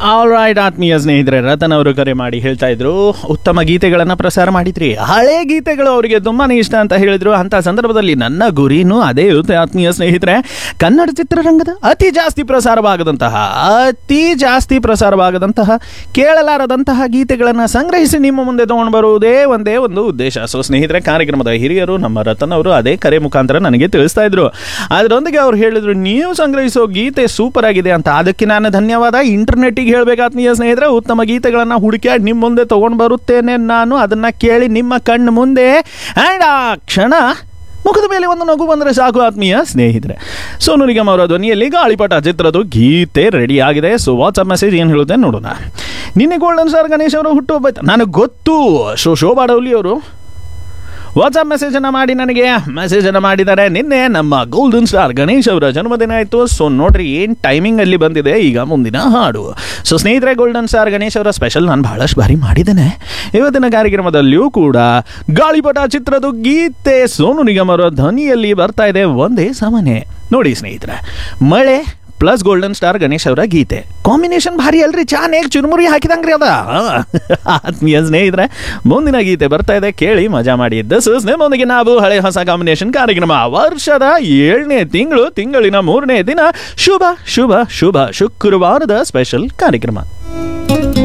all right ಆತ್ಮೀಯ ಸ್ನೇಹಿತರೆ ರತನ್ ಅವರು ಕರೆ ಮಾಡಿ ಹೇಳ್ತಾ ಇದ್ರು ಉತ್ತಮ ಗೀತೆಗಳನ್ನು ಪ್ರಸಾರ ಮಾಡಿದ್ರಿ ಹಳೆ ಗೀತೆಗಳು ಅವರಿಗೆ ತುಂಬಾನೇ ಇಷ್ಟ ಅಂತ ಹೇಳಿದ್ರು ಅಂತ ಸಂದರ್ಭದಲ್ಲಿ ನನ್ನ ಗುರಿನೂ ಅದೇ ಇರುತ್ತೆ ಆತ್ಮೀಯ ಸ್ನೇಹಿತರೆ ಕನ್ನಡ ಚಿತ್ರರಂಗದ ಅತಿ ಜಾಸ್ತಿ ಪ್ರಸಾರವಾಗದಂತಹ ಅತಿ ಜಾಸ್ತಿ ಪ್ರಸಾರವಾಗದಂತಹ ಕೇಳಲಾರದಂತಹ ಗೀತೆಗಳನ್ನು ಸಂಗ್ರಹಿಸಿ ನಿಮ್ಮ ಮುಂದೆ ತಗೊಂಡು ಬರುವುದೇ ಒಂದೇ ಒಂದು ಉದ್ದೇಶ ಸೊ ಸ್ನೇಹಿತರೆ ಕಾರ್ಯಕ್ರಮದ ಹಿರಿಯರು ನಮ್ಮ ರತನ್ ಅವರು ಅದೇ ಕರೆ ಮುಖಾಂತರ ನನಗೆ ತಿಳಿಸ್ತಾ ಇದ್ರು ಅದರೊಂದಿಗೆ ಅವ್ರು ಹೇಳಿದ್ರು ನೀವು ಸಂಗ್ರಹಿಸೋ ಗೀತೆ ಸೂಪರ್ ಆಗಿದೆ ಅಂತ ಅದಕ್ಕೆ ನಾನು ಧನ್ಯವಾದ ಇಂಟರ್ನೆಟ್ಟಿಗೆ ಹೇಳ್ಬೇಕು ಆತ್ಮೀಯ ಸ್ನೇಹಿತರೆ ಉತ್ತಮ ಗೀತೆಗಳನ್ನು ಹುಡುಕ್ಯಾಡಿ ನಿಮ್ಮ ಮುಂದೆ ತಗೊಂಡು ಬರುತ್ತೇನೆ ನಾನು ಅದನ್ನ ಕೇಳಿ ನಿಮ್ಮ ಕಣ್ಣು ಮುಂದೆ ಆ್ಯಂಡ್ ಆ ಕ್ಷಣ ಮುಖದ ಮೇಲೆ ಒಂದು ನಗು ಬಂದರೆ ಸಾಕು ಆತ್ಮೀಯ ಸ್ನೇಹಿತರೆ ಸೋನು ನಿಗಮ್ ಅವರ ಧ್ವನಿಯಲ್ಲಿ ಗಾಳಿಪಟ ಚಿತ್ರದ ಗೀತೆ ರೆಡಿ ಆಗಿದೆ ಸೊ ವಾಟ್ಸಪ್ ಮೆಸೇಜ್ ಏನು ಹೇಳುತ್ತೆ ನೋಡೋಣ ನಿನ್ನೆ ಗೋಲ್ಡನ್ ಸ್ಟಾರ್ ಗಣೇಶ್ ಅವರು ಹುಟ್ಟುಹಬ್ಬ ಆಯ್ತು ನನಗೆ ಗೊತ್ತು ಶೋ ಶೋಭಾ ಡೌಲಿ ಅವರು ವಾಟ್ಸಪ್ ಮೆಸೇಜನ್ನು ಮಾಡಿ ನನಗೆ ಮೆಸೇಜನ್ನು ಮಾಡಿದ್ದಾರೆ ನಿನ್ನೆ ನಮ್ಮ ಗೋಲ್ಡನ್ ಸ್ಟಾರ್ ಗಣೇಶ್ ಅವರ ಜನ್ಮದಿನ ಆಯಿತು ಸೊ ನೋಡ್ರಿ ಏನು ಟೈಮಿಂಗಲ್ಲಿ ಬಂದಿದೆ ಈಗ ಮುಂದಿನ ಹಾಡು ಸೊ ಸ್ನೇಹಿತರೆ ಗೋಲ್ಡನ್ ಸ್ಟಾರ್ ಗಣೇಶ್ ಅವರ ಸ್ಪೆಷಲ್ ನಾನು ಬಹಳಷ್ಟು ಬಾರಿ ಮಾಡಿದ್ದೇನೆ ಇವತ್ತಿನ ಕಾರ್ಯಕ್ರಮದಲ್ಲಿಯೂ ಕೂಡ ಗಾಳಿಪಟ ಚಿತ್ರದ ಗೀತೆ ಸೋನು ನಿಗಮ್ ಅವರ ಧ್ವನಿಯಲ್ಲಿ ಬರ್ತಾ ಇದೆ ಒಂದೇ ಸಮನೆ ನೋಡಿ ಸ್ನೇಹಿತರೆ ಮಳೆ ಪ್ಲಸ್ ಗೋಲ್ಡನ್ ಸ್ಟಾರ್ ಗಣೇಶ್ ಅವರ ಗೀತೆ ಕಾಂಬಿನೇಷನ್ ಭಾರಿ ಅಲ್ರಿ ಚಾನೇಗ್ ಚುರುಮುರಿ ಹಾಕಿದಂಗ್ರಿ ಅದ ಆತ್ಮೀಯ ಸ್ನೇಹಿತರೆ ಮುಂದಿನ ಗೀತೆ ಬರ್ತಾ ಇದೆ ಕೇಳಿ ಮಜಾ ಮಾಡಿ ದಿಸ್ ಇಸ್ ನಿಮ್ಮೊಂದಿಗೆ ನಾವು ಹಳೆ ಹೊಸ ಕಾಂಬಿನೇಷನ್ ಕಾರ್ಯಕ್ರಮ ವರ್ಷದ ಏಳನೇ ತಿಂಗಳು ತಿಂಗಳಿನ ಮೂರನೇ ದಿನ ಶುಭ ಶುಭ ಶುಭ ಶುಕ್ರವಾರದ ಸ್ಪೆಷಲ್ ಕಾರ್ಯಕ್ರಮ